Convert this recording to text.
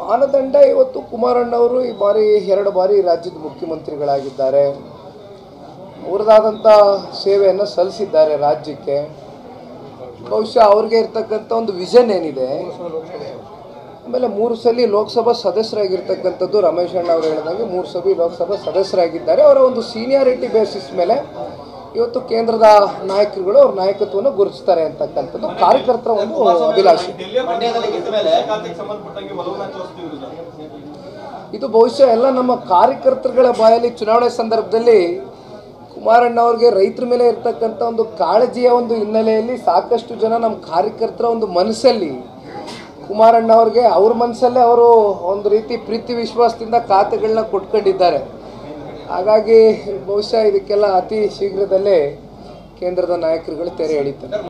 ಮಾನದಂಡ ಇವತ್ತು ಕುಮಾರಣ್ಣವರು ಈ ಬಾರಿ ಎರಡು ಬಾರಿ ರಾಜ್ಯದ ಮುಖ್ಯಮಂತ್ರಿಗಳಾಗಿದ್ದಾರೆ ಅವ್ರದ್ದಾದಂಥ ಸೇವೆಯನ್ನು ಸಲ್ಲಿಸಿದ್ದಾರೆ ರಾಜ್ಯಕ್ಕೆ ಬಹುಶಃ ಅವ್ರಿಗೆ ಇರ್ತಕ್ಕಂಥ ಒಂದು ವಿಷನ್ ಏನಿದೆ ಆಮೇಲೆ ಮೂರು ಸಲ ಲೋಕಸಭಾ ಸದಸ್ಯರಾಗಿರ್ತಕ್ಕಂಥದ್ದು ರಮೇಶ್ ಅಣ್ಣ ಅವರು ಹೇಳಿದಂಗೆ ಮೂರು ಸಭೆ ಲೋಕಸಭಾ ಸದಸ್ಯರಾಗಿದ್ದಾರೆ ಅವರ ಒಂದು ಸೀನಿಯಾರಿಟಿ ಬೇಸಿಸ್ ಮೇಲೆ ಇವತ್ತು ಕೇಂದ್ರದ ನಾಯಕರುಗಳು ಅವ್ರ ನಾಯಕತ್ವವನ್ನು ಗುರುತಿಸ್ತಾರೆ ಅಂತಕ್ಕಂಥದ್ದು ಕಾರ್ಯಕರ್ತರ ಒಂದು ಅಭಿಲಾಷೆ ಮಂಡ್ಯದಲ್ಲಿ ಗೆದ್ದ ಮೇಲೆ ಖಾತೆಗೆ ಸಂಬಂಧಪಟ್ಟಂಗೆ ಒಲವನ್ನ ತೋರಿಸ್ತೀವಿ ಸರ್ ಇದು ಬಹುಶಃ ಎಲ್ಲ ನಮ್ಮ ಕಾರ್ಯಕರ್ತರುಗಳ ಬಾಯಲ್ಲಿ ಚುನಾವಣೆ ಸಂದರ್ಭದಲ್ಲಿ ಕುಮಾರಣ್ಣ ಅವ್ರಿಗೆ ರೈತರ ಮೇಲೆ ಇರ್ತಕ್ಕಂಥ ಒಂದು ಕಾಳಜಿಯ ಒಂದು ಹಿನ್ನೆಲೆಯಲ್ಲಿ ಸಾಕಷ್ಟು ಜನ ನಮ್ಮ ಕಾರ್ಯಕರ್ತರ ಒಂದು ಮನಸ್ಸಲ್ಲಿ ಕುಮಾರಣ್ಣ ಅವ್ರಿಗೆ ಅವ್ರ ಮನಸ್ಸಲ್ಲೇ ಅವರು ಒಂದು ರೀತಿ ಪ್ರೀತಿ ವಿಶ್ವಾಸದಿಂದ ಖಾತೆಗಳನ್ನ ಕೊಟ್ಕೊಂಡಿದ್ದಾರೆ ಹಾಗಾಗಿ ಬಹುಶಃ ಇದಕ್ಕೆಲ್ಲ ಅತಿ ಶೀಘ್ರದಲ್ಲೇ ಕೇಂದ್ರದ ನಾಯಕರುಗಳು ತೆರೆ ಎಳಿತಾರೆ